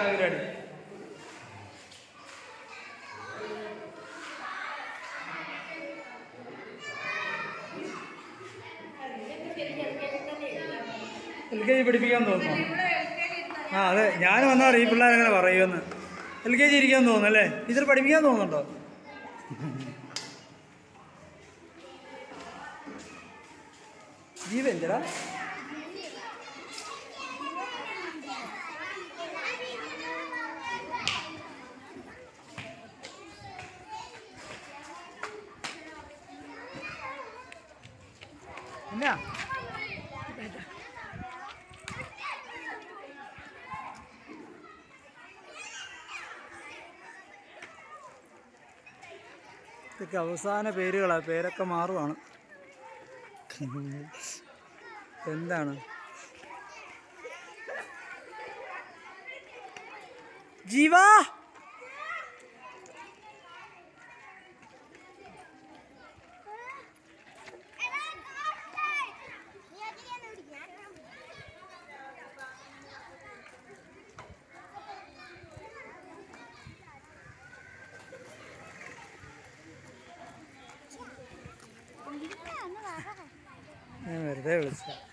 പരിപാടി L K G പഠിപ്പിക്കാൻ തോന്നുന്നു ആ അതെ ഞാൻ വന്നാൽ ഈ പിള്ളേരങ്ങനെ പറയുമെന്ന് എൽ കെ ജി ഇരിക്കാൻ തോന്നുന്നു അല്ലേ ടീച്ചർ പഠിപ്പിക്കാൻ തോന്നുന്നുണ്ടോ ജീവഞ്ചടാ എന്നാ ഇതൊക്കെ അവസാന പേരുകളാ പേരൊക്കെ മാറുവാണ് എന്താണ് ജീവാ ഞാൻ വെറുതെ വിളിച്ച